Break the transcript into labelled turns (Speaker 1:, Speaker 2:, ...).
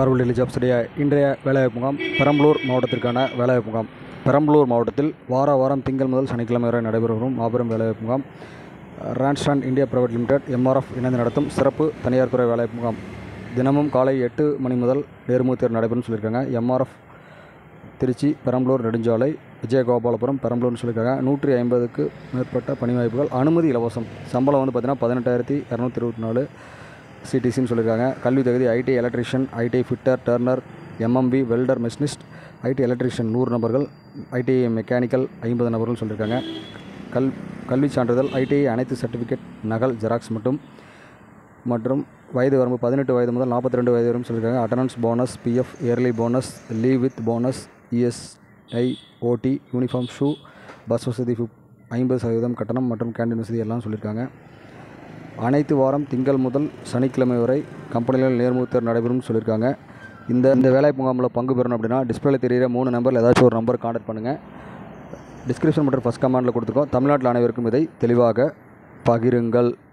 Speaker 1: Orwell Delhi ஜாப்ஸுடைய இன்றைய வேலைவாய்ப்பு முகாம் பெரம்பலூர் மாவட்டத்திற்கான வேலைவாய்ப்பு முகாம் பெரம்பலூர் மாவட்டத்தில் வார வாரம் திங்கள் முதல் சனிக்கிழமை வரை நடைபெறும் மாபெரும் வேலைவாய்ப்பு முகாம் Randstad India private limited MRF இணைந்து நடத்தும் சிறப்பு தனியார் துறை வேலைவாய்ப்பு முகாம் தினமும் காலை எட்டு மணி முதல் நேர்முகத் தேர்வு நடைபெறும் சொல்லியிருக்காங்க எம்ஆர்எஃப் திருச்சி பெரம்பலூர் நெடுஞ்சாலை விஜயகோபாலபுரம் பெரம்பலூர்னு சொல்லியிருக்காங்க நூற்றி ஐம்பதுக்கு மேற்பட்ட பணி வாய்ப்புகள் அனுமதி இலவசம் சம்பளம் வந்து பார்த்திங்கன்னா பதினெட்டாயிரத்தி இரநூத்தி இருபத்தி நாலு சிடிசின்னு சொல்லியிருக்காங்க கல்வி தகுதி IT electrician IT fitter turner MMV welder machinist IT electrician நூறு நபர்கள் ஐடி மெக்கானிக்கல் ஐம்பது நபர்கள் சொல்லியிருக்காங்க கல் கல்வி சான்றிதழ் ஐடிஐ அனைத்து சர்டிஃபிகேட் நகல் ஜெராக்ஸ் மட்டும் மற்றும் வயது வரம்பு பதினெட்டு வயது முதல் நாற்பத்தி ரெண்டு வயது வரையும் சொல்லியிருக்காங்க attendance bonus PF yearly bonus leave with bonus ESI OT uniform shoe bus வசதி ஃபிப் ஐம்பது சதவீதம் கட்டணம் மற்றும் கேண்டீன் வசதி எல்லாம் சொல்லியிருக்காங்க அனைத்து வாரம் திங்கள் முதல் சனிக்கிழமை வரை கம்பெனிகளில் நேர்முகத்தேர் நடைபெறும்னு சொல்லியிருக்காங்க இந்த இந்த வேலை முகாமில் பங்கு பெறணும் அப்படின்னா டிஸ்பிளேல தெரியிற மூணு நம்பரில் ஏதாச்சும் ஒரு நம்பர் காண்டாக்ட் பண்ணுங்கள் டிஸ்கிரிப்ஷன் மற்றும் ஃபஸ்ட் கமெண்டில் கொடுத்துருக்கோம் தமிழ்நாட்டில் அனைவருக்கும் இதை தெளிவாக பகிருங்கள்